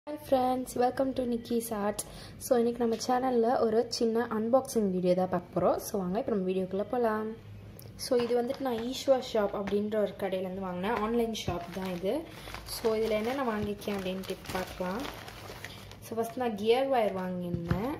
hi friends welcome to Nikki's arts so இன்றைக்கி நம்ம சேனலில் ஒரு சின்ன அன்பாக்சிங் வீடியோ தான் பார்க்க போகிறோம் ஸோ வாங்க இப்போ நம்ம வீடியோக்குள்ளே போகலாம் ஸோ இது வந்துட்டு நான் ஈஸ்வா ஷாப் அப்படின்ற ஒரு கடையிலேருந்து வாங்கினேன் ஆன்லைன் ஷாப் தான் இது ஸோ இதில் என்ன நான் வாங்கியிருக்கேன் அப்படின்ட்டு பார்க்கலாம் ஸோ ஃபஸ்ட் நான் கியர் ஒயர் வாங்கியிருந்தேன்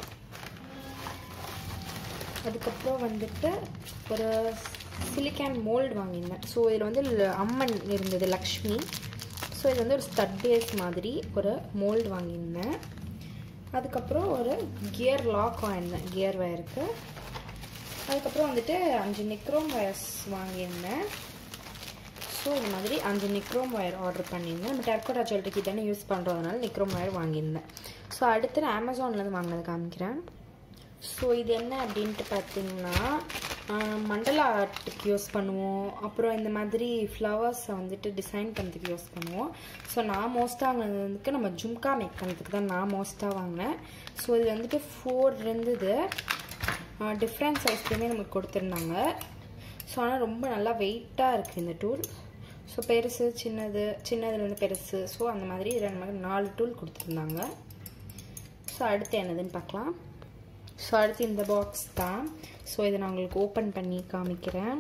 அதுக்கப்புறம் வந்துட்டு ஒரு சிலிக்கான் மோல்டு வாங்கியிருந்தேன் ஸோ இதில் வந்து அம்மன் இருந்தது லக்ஷ்மி ஸோ இது வந்து ஒரு ஸ்டட் பேஸ் மாதிரி ஒரு மோல்டு வாங்கியிருந்தேன் அதுக்கப்புறம் ஒரு கியர் லாக் வாங்கியிருந்தேன் கியர் வயருக்கு அதுக்கப்புறம் வந்துட்டு அஞ்சு நிக்ரோம் வயர்ஸ் வாங்கியிருந்தேன் ஸோ இது மாதிரி அஞ்சு நிக்ரோம் ஒயர் ஆர்டர் பண்ணியிருந்தேன் நம்ம டெர்கோட்டா ஜுவல்லரிக்கு தானே யூஸ் பண்ணுறதுனால நிக்ரோம் ஒயர் வாங்கியிருந்தேன் ஸோ அடுத்து நான் அமேசான்லேருந்து வாங்கினது காமிக்கிறேன் ஸோ இது என்ன அப்படின்ட்டு பார்த்தீங்கன்னா மண்டலா ஆர்ட்டுக்கு யூஸ் பண்ணுவோம் அப்புறம் இந்த மாதிரி ஃப்ளவர்ஸை வந்துட்டு டிசைன் பண்ணுறதுக்கு யூஸ் பண்ணுவோம் ஸோ நான் மோஸ்ட்டாக வாங்கினதுக்கு நம்ம ஜும்கா மேக் பண்ணுறதுக்கு தான் நான் மோஸ்ட்டாக வாங்கினேன் ஸோ இது வந்துட்டு ஃபோர் இருந்தது டிஃப்ரெண்ட் சைஸ்லேயுமே நமக்கு கொடுத்துருந்தாங்க ஸோ ஆனால் ரொம்ப நல்லா வெயிட்டாக இருக்குது இந்த டூல் ஸோ பெருசு சின்னது சின்னதுலேருந்து பெருசு ஸோ அந்த மாதிரி ரெண்டு மாதிரி நாலு டூல் கொடுத்துருந்தாங்க ஸோ அடுத்து என்னதுன்னு பார்க்கலாம் ஸோ அடுத்து இந்த பாக்ஸ் தான் ஸோ இதை நான் உங்களுக்கு ஓப்பன் பண்ணி காமிக்கிறேன்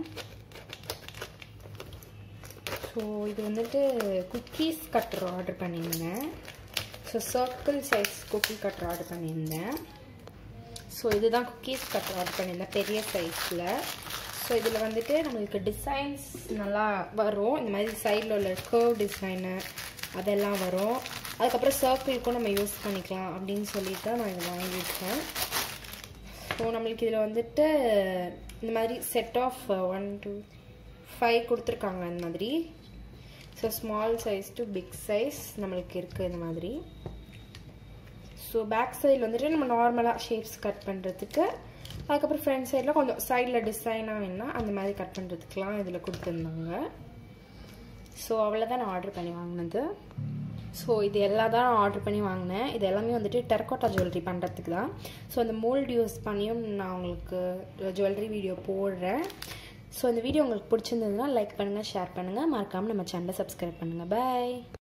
ஸோ இது வந்துட்டு குக்கீஸ் கட்டர் ஆர்டர் பண்ணியிருந்தேன் so circle size cookie cutter order பண்ணியிருந்தேன் ஸோ இதுதான் குக்கீஸ் கட்டர் ஆர்டர் பண்ணியிருந்தேன் பெரிய சைஸில் ஸோ இதில் வந்துட்டு நம்மளுக்கு டிசைன்ஸ் நல்லா வரும் இந்த மாதிரி சைடில் உள்ள கர்வ் டிசைனு அதெல்லாம் வரும் அதுக்கப்புறம் சர்க்கிள்க்கும் நம்ம யூஸ் பண்ணிக்கலாம் அப்படின்னு சொல்லிட்டு நான் இதை வாங்கியிருக்கேன் ஸோ நம்மளுக்கு இதில் வந்துட்டு இந்த மாதிரி set of one two five கொடுத்துருக்காங்க இந்த மாதிரி so small size to big size நம்மளுக்கு இருக்குது இந்த மாதிரி ஸோ பேக் சைடில் வந்துட்டு நம்ம நார்மலாக ஷேப்ஸ் கட் பண்ணுறதுக்கு அதுக்கப்புறம் ஃப்ரண்ட் சைடில் கொஞ்சம் சைடில் டிசைனாக வேணால் அந்த மாதிரி கட் பண்ணுறதுக்கெலாம் இதில் கொடுத்துருந்தாங்க ஸோ அவ்வளோதான் நான் ஆர்டர் பண்ணி வாங்கினது ஸோ இது எல்லாம் தான் நான் ஆர்டர் பண்ணி வாங்கினேன் இது எல்லாமே வந்துட்டு டெரக்கோட்டா ஜுவல்லரி பண்ணுறதுக்கு தான் ஸோ அந்த மோல்டு யூஸ் பண்ணியும் நான் உங்களுக்கு ஜுவல்லரி வீடியோ போடுறேன் ஸோ இந்த வீடியோ உங்களுக்கு பிடிச்சிருந்ததுன்னா லைக் பண்ணுங்கள் ஷேர் பண்ணுங்கள் மறக்காமல் நம்ம சேனலை சப்ஸ்கிரைப் பண்ணுங்கள் பாய்